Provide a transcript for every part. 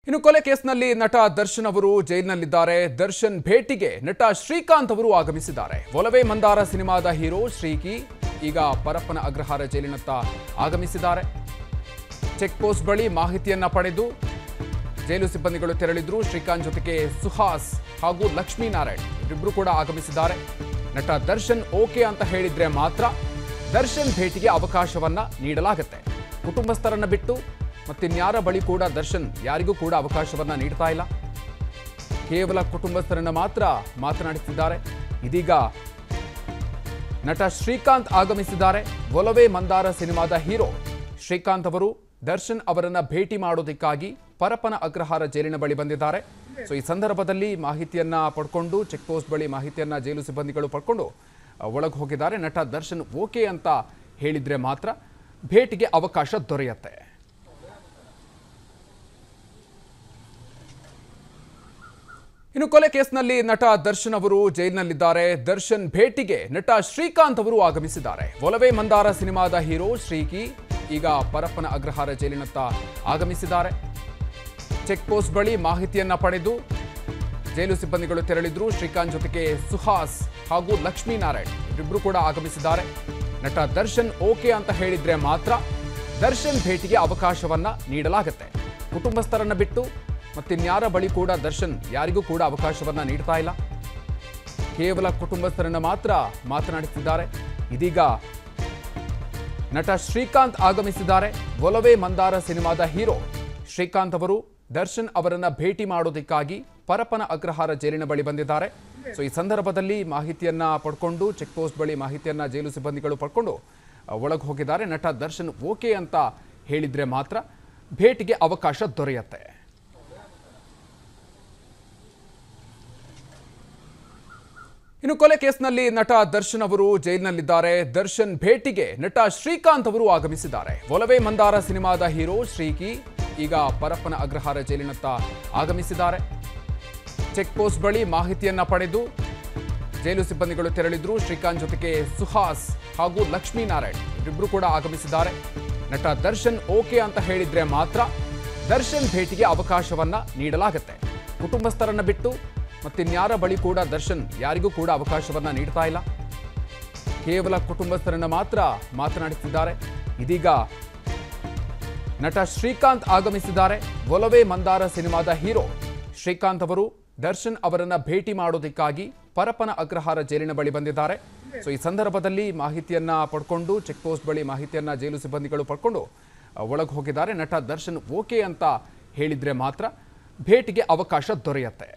ಇನ್ನು ಕೊಲೆ ಕೇಸ್ನಲ್ಲಿ ನಟ ದರ್ಶನ್ ಅವರು ಜೈಲಿನಲ್ಲಿದ್ದಾರೆ ದರ್ಶನ್ ಭೇಟಿಗೆ ನಟ ಶ್ರೀಕಾಂತ್ ಅವರು ಆಗಮಿಸಿದ್ದಾರೆ ಒಲವೇ ಮಂದಾರ ಸಿನಿಮಾದ ಹೀರೋ ಶ್ರೀಕಿ ಈಗ ಪರಪ್ಪನ ಅಗ್ರಹಾರ ಜೈಲಿನತ್ತ ಆಗಮಿಸಿದ್ದಾರೆ ಚೆಕ್ ಪೋಸ್ಟ್ ಬಳಿ ಮಾಹಿತಿಯನ್ನ ಪಡೆದು ಜೈಲು ಸಿಬ್ಬಂದಿಗಳು ತೆರಳಿದ್ರು ಶ್ರೀಕಾಂತ್ ಜೊತೆಗೆ ಸುಹಾಸ್ ಹಾಗೂ ಲಕ್ಷ್ಮೀನಾರಾಯಣ್ ಇವರಿಬ್ರು ಕೂಡ ಆಗಮಿಸಿದ್ದಾರೆ ನಟ ದರ್ಶನ್ ಓಕೆ ಅಂತ ಹೇಳಿದ್ರೆ ಮಾತ್ರ ದರ್ಶನ್ ಭೇಟಿಗೆ ಅವಕಾಶವನ್ನ ನೀಡಲಾಗುತ್ತೆ ಕುಟುಂಬಸ್ಥರನ್ನ ಬಿಟ್ಟು ಮತ್ತಿನ್ಯಾರ ಬಳಿ ಕೂಡ ದರ್ಶನ್ ಯಾರಿಗೂ ಕೂಡ ಅವಕಾಶವನ್ನ ನೀಡ್ತಾ ಇಲ್ಲ ಕೇವಲ ಕುಟುಂಬಸ್ಥರನ್ನ ಮಾತ್ರ ಮಾತನಾಡಿಸಿದ್ದಾರೆ ಇದೀಗ ನಟ ಶ್ರೀಕಾಂತ್ ಆಗಮಿಸಿದ್ದಾರೆ ಒಲವೇ ಮಂದಾರ ಸಿನಿಮಾದ ಹೀರೋ ಶ್ರೀಕಾಂತ್ ಅವರು ದರ್ಶನ್ ಅವರನ್ನ ಭೇಟಿ ಮಾಡೋದಕ್ಕಾಗಿ ಪರಪ್ಪನ ಅಗ್ರಹಾರ ಜೈಲಿನ ಬಳಿ ಬಂದಿದ್ದಾರೆ ಸೊ ಈ ಸಂದರ್ಭದಲ್ಲಿ ಮಾಹಿತಿಯನ್ನ ಪಡ್ಕೊಂಡು ಚೆಕ್ ಪೋಸ್ಟ್ ಬಳಿ ಮಾಹಿತಿಯನ್ನ ಜೈಲು ಸಿಬ್ಬಂದಿಗಳು ಪಡ್ಕೊಂಡು ಒಳಗೆ ಹೋಗಿದ್ದಾರೆ ನಟ ದರ್ಶನ್ ಓಕೆ ಅಂತ ಹೇಳಿದ್ರೆ ಮಾತ್ರ ಭೇಟಿಗೆ ಅವಕಾಶ ದೊರೆಯುತ್ತೆ ಇನ್ನು ಕೊಲೆ ಕೇಸ್ನಲ್ಲಿ ನಟ ದರ್ಶನ್ ಅವರು ಜೈಲಿನಲ್ಲಿದ್ದಾರೆ ದರ್ಶನ್ ಭೇಟಿಗೆ ನಟ ಶ್ರೀಕಾಂತ್ ಅವರು ಆಗಮಿಸಿದ್ದಾರೆ ಒಲವೇ ಮಂದಾರ ಸಿನಿಮಾದ ಹೀರೋ ಶ್ರೀಕಿ ಈಗ ಪರಪ್ಪನ ಅಗ್ರಹಾರ ಜೈಲಿನತ್ತ ಆಗಮಿಸಿದ್ದಾರೆ ಚೆಕ್ ಪೋಸ್ಟ್ ಬಳಿ ಮಾಹಿತಿಯನ್ನ ಪಡೆದು ಜೈಲು ಸಿಬ್ಬಂದಿಗಳು ತೆರಳಿದ್ರು ಶ್ರೀಕಾಂತ್ ಜೊತೆಗೆ ಸುಹಾಸ್ ಹಾಗೂ ಲಕ್ಷ್ಮೀನಾರಾಯಣ್ ಇವರಿಬ್ರು ಕೂಡ ಆಗಮಿಸಿದ್ದಾರೆ ನಟ ದರ್ಶನ್ ಓಕೆ ಅಂತ ಹೇಳಿದ್ರೆ ಮಾತ್ರ ದರ್ಶನ್ ಭೇಟಿಗೆ ಅವಕಾಶವನ್ನ ನೀಡಲಾಗುತ್ತೆ ಕುಟುಂಬಸ್ಥರನ್ನ ಬಿಟ್ಟು ಮತ್ತಿನ್ಯಾರ ಬಳಿ ಕೂಡ ದರ್ಶನ್ ಯಾರಿಗೂ ಕೂಡ ಅವಕಾಶವನ್ನ ನೀಡ್ತಾ ಇಲ್ಲ ಕೇವಲ ಕುಟುಂಬಸ್ಥರನ್ನ ಮಾತ್ರ ಮಾತನಾಡಿಸಿದ್ದಾರೆ ಇದೀಗ ನಟ ಶ್ರೀಕಾಂತ್ ಆಗಮಿಸಿದ್ದಾರೆ ಒಲವೇ ಮಂದಾರ ಸಿನಿಮಾದ ಹೀರೋ ಶ್ರೀಕಾಂತ್ ಅವರು ದರ್ಶನ್ ಅವರನ್ನ ಭೇಟಿ ಮಾಡೋದಕ್ಕಾಗಿ ಪರಪ್ಪನ ಅಗ್ರಹಾರ ಜೈಲಿನ ಬಳಿ ಬಂದಿದ್ದಾರೆ ಸೊ ಈ ಸಂದರ್ಭದಲ್ಲಿ ಮಾಹಿತಿಯನ್ನ ಪಡ್ಕೊಂಡು ಚೆಕ್ ಪೋಸ್ಟ್ ಬಳಿ ಮಾಹಿತಿಯನ್ನ ಜೈಲು ಸಿಬ್ಬಂದಿಗಳು ಪಡ್ಕೊಂಡು ಒಳಗೆ ಹೋಗಿದ್ದಾರೆ ನಟ ದರ್ಶನ್ ಓಕೆ ಅಂತ ಹೇಳಿದ್ರೆ ಮಾತ್ರ ಭೇಟಿಗೆ ಅವಕಾಶ ದೊರೆಯುತ್ತೆ ಇನ್ನು ಕೊಲೆ ಕೇಸ್ನಲ್ಲಿ ನಟ ದರ್ಶನ್ ಅವರು ಜೈಲಿನಲ್ಲಿದ್ದಾರೆ ದರ್ಶನ್ ಭೇಟಿಗೆ ನಟ ಶ್ರೀಕಾಂತ್ ಅವರು ಆಗಮಿಸಿದ್ದಾರೆ ಒಲವೇ ಮಂದಾರ ಸಿನಿಮಾದ ಹೀರೋ ಶ್ರೀಕಿ ಈಗ ಪರಪ್ಪನ ಅಗ್ರಹಾರ ಜೈಲಿನತ್ತ ಆಗಮಿಸಿದ್ದಾರೆ ಚೆಕ್ ಪೋಸ್ಟ್ ಬಳಿ ಮಾಹಿತಿಯನ್ನ ಪಡೆದು ಜೈಲು ಸಿಬ್ಬಂದಿಗಳು ತೆರಳಿದ್ರು ಶ್ರೀಕಾಂತ್ ಜೊತೆಗೆ ಸುಹಾಸ್ ಹಾಗೂ ಲಕ್ಷ್ಮೀನಾರಾಯಣ್ ಇವರಿಬ್ರು ಕೂಡ ಆಗಮಿಸಿದ್ದಾರೆ ನಟ ದರ್ಶನ್ ಓಕೆ ಅಂತ ಹೇಳಿದ್ರೆ ಮಾತ್ರ ದರ್ಶನ್ ಭೇಟಿಗೆ ಅವಕಾಶವನ್ನ ನೀಡಲಾಗುತ್ತೆ ಕುಟುಂಬಸ್ಥರನ್ನ ಬಿಟ್ಟು ಮತ್ತಿನ್ಯಾರ ಬಳಿ ಕೂಡ ದರ್ಶನ್ ಯಾರಿಗೂ ಕೂಡ ಅವಕಾಶವನ್ನ ನೀಡ್ತಾ ಇಲ್ಲ ಕೇವಲ ಕುಟುಂಬಸ್ಥರನ್ನ ಮಾತ್ರ ಮಾತನಾಡಿಸಿದ್ದಾರೆ ಇದೀಗ ನಟ ಶ್ರೀಕಾಂತ್ ಆಗಮಿಸಿದ್ದಾರೆ ಒಲವೇ ಮಂದಾರ ಸಿನಿಮಾದ ಹೀರೋ ಶ್ರೀಕಾಂತ್ ಅವರು ದರ್ಶನ್ ಅವರನ್ನ ಭೇಟಿ ಮಾಡೋದಕ್ಕಾಗಿ ಪರಪ್ಪನ ಅಗ್ರಹಾರ ಜೈಲಿನ ಬಳಿ ಬಂದಿದ್ದಾರೆ ಸೊ ಈ ಸಂದರ್ಭದಲ್ಲಿ ಮಾಹಿತಿಯನ್ನ ಪಡ್ಕೊಂಡು ಚೆಕ್ ಪೋಸ್ಟ್ ಬಳಿ ಮಾಹಿತಿಯನ್ನ ಜೈಲು ಸಿಬ್ಬಂದಿಗಳು ಪಡ್ಕೊಂಡು ಒಳಗೆ ಹೋಗಿದ್ದಾರೆ ನಟ ದರ್ಶನ್ ಓಕೆ ಅಂತ ಹೇಳಿದ್ರೆ ಮಾತ್ರ ಭೇಟಿಗೆ ಅವಕಾಶ ದೊರೆಯುತ್ತೆ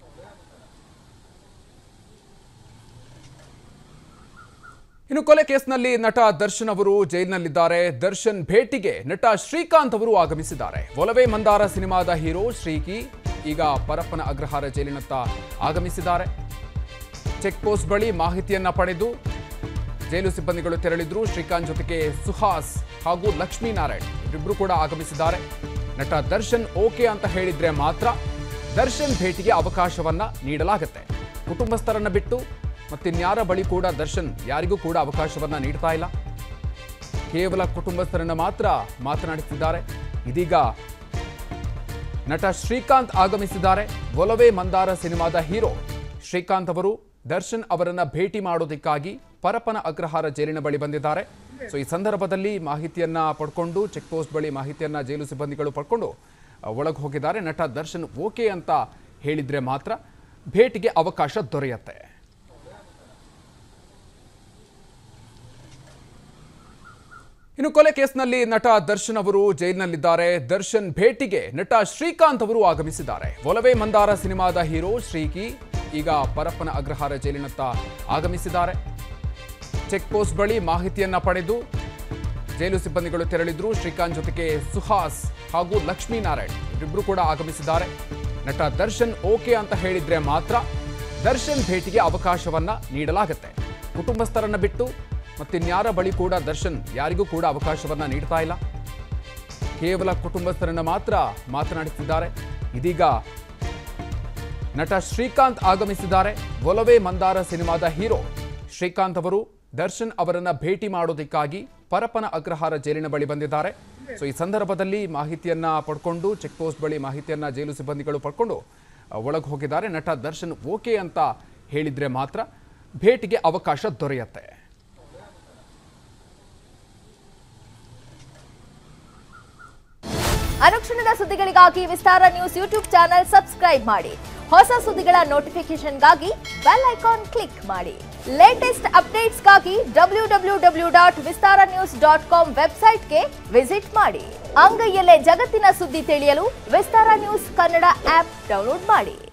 ಇನ್ನು ಕೊಲೆ ಕೇಸ್ನಲ್ಲಿ ನಟ ದರ್ಶನ್ ಅವರು ಜೈಲಿನಲ್ಲಿದ್ದಾರೆ ದರ್ಶನ್ ಭೇಟಿಗೆ ನಟ ಶ್ರೀಕಾಂತ್ ಅವರು ಆಗಮಿಸಿದ್ದಾರೆ ಒಲವೇ ಮಂದಾರ ಸಿನಿಮಾದ ಹೀರೋ ಶ್ರೀಕಿ ಈಗ ಪರಪ್ಪನ ಅಗ್ರಹಾರ ಜೈಲಿನತ್ತ ಆಗಮಿಸಿದ್ದಾರೆ ಚೆಕ್ ಪೋಸ್ಟ್ ಬಳಿ ಮಾಹಿತಿಯನ್ನ ಪಡೆದು ಜೈಲು ಸಿಬ್ಬಂದಿಗಳು ತೆರಳಿದ್ರು ಶ್ರೀಕಾಂತ್ ಜೊತೆಗೆ ಸುಹಾಸ್ ಹಾಗೂ ಲಕ್ಷ್ಮೀನಾರಾಯಣ್ ಇವರಿಬ್ರು ಕೂಡ ಆಗಮಿಸಿದ್ದಾರೆ ನಟ ದರ್ಶನ್ ಓಕೆ ಅಂತ ಹೇಳಿದ್ರೆ ಮಾತ್ರ ದರ್ಶನ್ ಭೇಟಿಗೆ ಅವಕಾಶವನ್ನ ನೀಡಲಾಗುತ್ತೆ ಕುಟುಂಬಸ್ಥರನ್ನ ಬಿಟ್ಟು ಮತ್ತಿನ್ಯಾರ ಬಳಿ ಕೂಡ ದರ್ಶನ್ ಯಾರಿಗೂ ಕೂಡ ಅವಕಾಶವನ್ನ ನೀಡ್ತಾ ಇಲ್ಲ ಕೇವಲ ಕುಟುಂಬಸ್ಥರನ್ನ ಮಾತ್ರ ಮಾತನಾಡಿಸಿದ್ದಾರೆ ಇದೀಗ ನಟ ಶ್ರೀಕಾಂತ್ ಆಗಮಿಸಿದ್ದಾರೆ ಒಲವೇ ಮಂದಾರ ಸಿನಿಮಾದ ಹೀರೋ ಶ್ರೀಕಾಂತ್ ಅವರು ದರ್ಶನ್ ಅವರನ್ನ ಭೇಟಿ ಮಾಡೋದಕ್ಕಾಗಿ ಪರಪ್ಪನ ಅಗ್ರಹಾರ ಜೈಲಿನ ಬಳಿ ಬಂದಿದ್ದಾರೆ ಸೊ ಈ ಸಂದರ್ಭದಲ್ಲಿ ಮಾಹಿತಿಯನ್ನ ಪಡ್ಕೊಂಡು ಚೆಕ್ ಪೋಸ್ಟ್ ಬಳಿ ಮಾಹಿತಿಯನ್ನ ಜೈಲು ಸಿಬ್ಬಂದಿಗಳು ಪಡ್ಕೊಂಡು ಒಳಗೆ ಹೋಗಿದ್ದಾರೆ ನಟ ದರ್ಶನ್ ಓಕೆ ಅಂತ ಹೇಳಿದ್ರೆ ಮಾತ್ರ ಭೇಟಿಗೆ ಅವಕಾಶ ದೊರೆಯುತ್ತೆ ಇನ್ನು ಕೊಲೆ ಕೇಸ್ನಲ್ಲಿ ನಟ ದರ್ಶನ್ ಅವರು ಜೈಲಿನಲ್ಲಿದ್ದಾರೆ ದರ್ಶನ್ ಭೇಟಿಗೆ ನಟ ಶ್ರೀಕಾಂತ್ ಅವರು ಆಗಮಿಸಿದ್ದಾರೆ ಒಲವೇ ಮಂದಾರ ಸಿನಿಮಾದ ಹೀರೋ ಶ್ರೀಕಿ ಈಗ ಪರಪ್ಪನ ಅಗ್ರಹಾರ ಜೈಲಿನತ್ತ ಆಗಮಿಸಿದ್ದಾರೆ ಚೆಕ್ ಪೋಸ್ಟ್ ಬಳಿ ಮಾಹಿತಿಯನ್ನ ಪಡೆದು ಜೈಲು ಸಿಬ್ಬಂದಿಗಳು ತೆರಳಿದ್ರು ಶ್ರೀಕಾಂತ್ ಜೊತೆಗೆ ಸುಹಾಸ್ ಹಾಗೂ ಲಕ್ಷ್ಮೀನಾರಾಯಣ್ ಇವರಿಬ್ರು ಕೂಡ ಆಗಮಿಸಿದ್ದಾರೆ ನಟ ದರ್ಶನ್ ಓಕೆ ಅಂತ ಹೇಳಿದ್ರೆ ಮಾತ್ರ ದರ್ಶನ್ ಭೇಟಿಗೆ ಅವಕಾಶವನ್ನ ನೀಡಲಾಗುತ್ತೆ ಕುಟುಂಬಸ್ಥರನ್ನ ಬಿಟ್ಟು ಮತ್ತಿನ್ಯಾರ ಬಳಿ ಕೂಡ ದರ್ಶನ್ ಯಾರಿಗೂ ಕೂಡ ಅವಕಾಶವನ್ನ ನೀಡ್ತಾ ಇಲ್ಲ ಕೇವಲ ಕುಟುಂಬಸ್ಥರನ್ನ ಮಾತ್ರ ಮಾತನಾಡಿಸಿದ್ದಾರೆ ಇದೀಗ ನಟ ಶ್ರೀಕಾಂತ್ ಆಗಮಿಸಿದ್ದಾರೆ ಒಲವೇ ಮಂದಾರ ಸಿನಿಮಾದ ಹೀರೋ ಶ್ರೀಕಾಂತ್ ಅವರು ದರ್ಶನ್ ಅವರನ್ನ ಭೇಟಿ ಮಾಡೋದಕ್ಕಾಗಿ ಪರಪನ ಅಗ್ರಹಾರ ಜೈಲಿನ ಬಳಿ ಬಂದಿದ್ದಾರೆ ಸೊ ಈ ಸಂದರ್ಭದಲ್ಲಿ ಮಾಹಿತಿಯನ್ನ ಪಡ್ಕೊಂಡು ಚೆಕ್ ಪೋಸ್ಟ್ ಬಳಿ ಮಾಹಿತಿಯನ್ನ ಜೈಲು ಸಿಬ್ಬಂದಿಗಳು ಪಡ್ಕೊಂಡು ಒಳಗೆ ಹೋಗಿದ್ದಾರೆ ನಟ ದರ್ಶನ್ ಓಕೆ ಅಂತ ಹೇಳಿದ್ರೆ ಮಾತ್ರ ಭೇಟಿಗೆ ಅವಕಾಶ ದೊರೆಯುತ್ತೆ ಅನುಕ್ಷಣದ ಸುದ್ದಿಗಳಿಗಾಗಿ Vistara news YouTube channel subscribe ಮಾಡಿ ಹೊಸ ಸುದ್ದಿಗಳ ನೋಟಿಫಿಕೇಶನ್ಗಾಗಿ ಬೆಲ್ ಐಕಾನ್ ಕ್ಲಿಕ್ ಮಾಡಿ ಲೇಟೆಸ್ಟ್ ಅಪ್ಡೇಟ್ಸ್ಗಾಗಿ W W W dot Vistara news dot com ವೆಬ್ಸೈಟ್ಗೆ ವಿಸಿಟ್ ಮಾಡಿ ಅಂಗೈಯಲ್ಲೇ ಜಗತ್ತಿನ ಸುದ್ದಿ ತಿಳಿಯಲು Vistara news Kannada app download ಮಾಡಿ